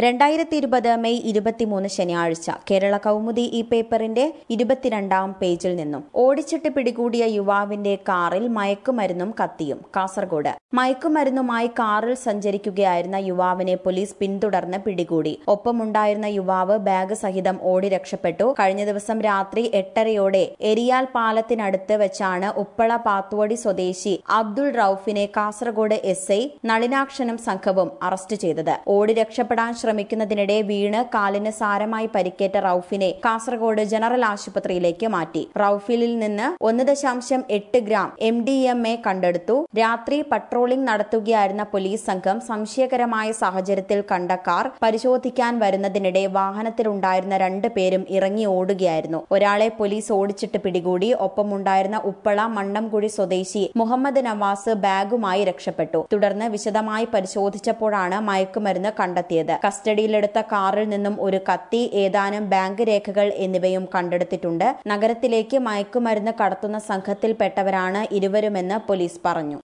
രണ്ടായിരത്തി ഇരുപത് മെയ് ഇരുപത്തിമൂന്ന് ശനിയാഴ്ച കേരള കൗമുദി ഈ പേപ്പറിന്റെ ഇരുപത്തിരണ്ടാം പേജിൽ നിന്നും ഓടിച്ചിട്ട് പിടികൂടിയ യുവാവിന്റെ കാറിൽ മയക്കുമരുന്നും കത്തിയും കാസർഗോഡ് മയക്കുമരുന്നുമായി കാറിൽ സഞ്ചരിക്കുകയായിരുന്ന യുവാവിനെ പോലീസ് പിന്തുടർന്ന് പിടികൂടി ഒപ്പമുണ്ടായിരുന്ന യുവാവ് ബാഗ് സഹിതം ഓടി രക്ഷപ്പെട്ടു കഴിഞ്ഞ ദിവസം രാത്രി എട്ടരയോടെ എരിയാൽ പാലത്തിനടുത്ത് വെച്ചാണ് ഉപ്പള പാത്തുവടി സ്വദേശി അബ്ദുൾ റൌഫിനെ കാസർഗോഡ് എസ് ഐ നളിനാക്ഷനും സംഘവും അറസ്റ്റ് ചെയ്തത് ഓടി രക്ഷപ്പെടാൻ ശ്രമിക്കുന്നതിനിടെ വീണ് കാലിന് സാരമായി പരിക്കേറ്റ റൌഫിനെ കാസർഗോഡ് ജനറൽ ആശുപത്രിയിലേക്ക് മാറ്റി റൌഫിലിൽ നിന്ന് ഒന്ന് ദശാംശം എട്ട് gram M D M A കണ്ടെടുത്തു രാത്രി പട്രോളിംഗ് നടത്തുകയായിരുന്ന പോലീസ് സംഘം സംശയകരമായ സാഹചര്യത്തിൽ കണ്ട കാർ പരിശോധിക്കാൻ വരുന്നതിനിടെ വാഹനത്തിലുണ്ടായിരുന്ന രണ്ട് പേരും ഇറങ്ങി ഓടുകയായിരുന്നു ഒരാളെ പോലീസ് ഓടിച്ചിട്ട് പിടികൂടി ഒപ്പമുണ്ടായിരുന്ന ഉപ്പള മണ്ണംകുഴി സ്വദേശി മുഹമ്മദ് നവാസ് ബാഗുമായി രക്ഷപ്പെട്ടു തുടർന്ന് വിശദമായി പരിശോധിച്ചപ്പോഴാണ് മയക്കുമരുന്ന് കണ്ടെത്തിയത് കസ്റ്റഡിയിലെടുത്ത കാറിൽ നിന്നും ഒരു കത്തി ഏതാനും ബാങ്ക് രേഖകൾ എന്നിവയും കണ്ടെടുത്തിട്ടുണ്ട് നഗരത്തിലേക്ക് മയക്കുമരുന്ന് കടത്തുന്ന സംഘത്തിൽപ്പെട്ടവരാണ് ഇരുവരുമെന്ന് പോലീസ് പറഞ്ഞു